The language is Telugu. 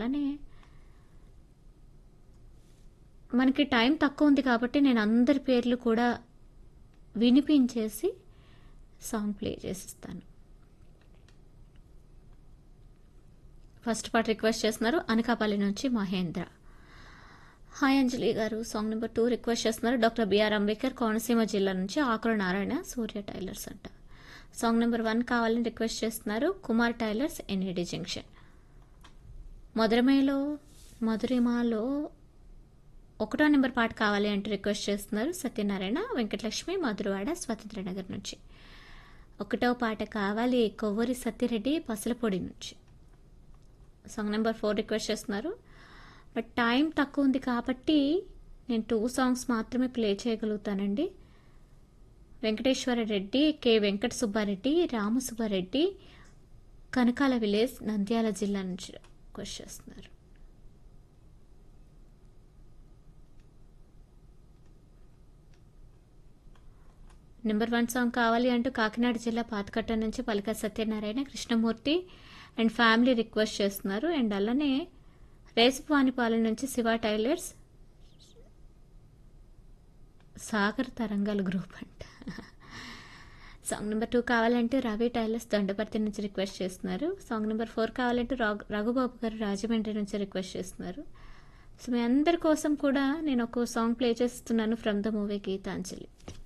అలానే మనకి టైం తక్కువ ఉంది కాబట్టి నేను అందరి పేర్లు కూడా వినిపించేసి సాంగ్ ప్లే చేసిస్తాను ఫస్ట్ పాట రిక్వెస్ట్ చేస్తున్నారు అనకాపల్లి నుంచి Mahendra hi Anjali garu song number two request చేస్తున్నారు డాక్టర్ బిఆర్ అంబేద్కర్ కోనసీమ జిల్లా నుంచి ఆకుల నారాయణ సూర్య టైలర్స్ అంట సాంగ్ నెంబర్ వన్ కావాలని రిక్వెస్ట్ చేస్తున్నారు కుమార్ టైలర్స్ ఎన్ఏడి జంక్షన్ మధురమేలో మధురిమాలో ఒకటో నెంబర్ పాట కావాలి అంటూ రిక్వెస్ట్ చేస్తున్నారు సత్యనారాయణ వెంకటలక్ష్మి మధురవాడ స్వతంత్ర నగర్ నుంచి ఒకటో పాట కావాలి కొవ్వరి సత్యరెడ్డి పసలపొడి నుంచి సాంగ్ నెంబర్ ఫోర్ రిక్వెస్ట్ చేస్తున్నారు బట్ టైం తక్కువ ఉంది కాబట్టి నేను టూ సాంగ్స్ మాత్రమే ప్లే చేయగలుగుతానండి వెంకటేశ్వర రెడ్డి కె వెంకట సుబ్బారెడ్డి రామసుబ్బారెడ్డి కనకాల విలేజ్ నంద్యాల జిల్లా నుంచి రిక్వెస్ట్ చేస్తున్నారు నెంబర్ వన్ సాంగ్ కావాలి అంటూ కాకినాడ జిల్లా పాతకట్ట నుంచి Palaka Satyanarayana Krishnamurthy and family request చేస్తున్నారు అండ్ అలానే రేసుపానిపాలెం నుంచి శివ టైలర్స్ సాగర్ తరంగాల గ్రూప్ అంట సాంగ్ నెంబర్ టూ కావాలంటే రవి టైలర్స్ దండపర్తి నుంచి రిక్వెస్ట్ చేస్తున్నారు సాంగ్ నెంబర్ ఫోర్ కావాలంటే రాఘు రఘుబాబు గారు రాజమండ్రి నుంచి రిక్వెస్ట్ చేస్తున్నారు సో మీ అందరి కోసం కూడా నేను ఒక సాంగ్ ప్లే చేస్తున్నాను ఫ్రమ్ ద మూవీ గీతాంజలి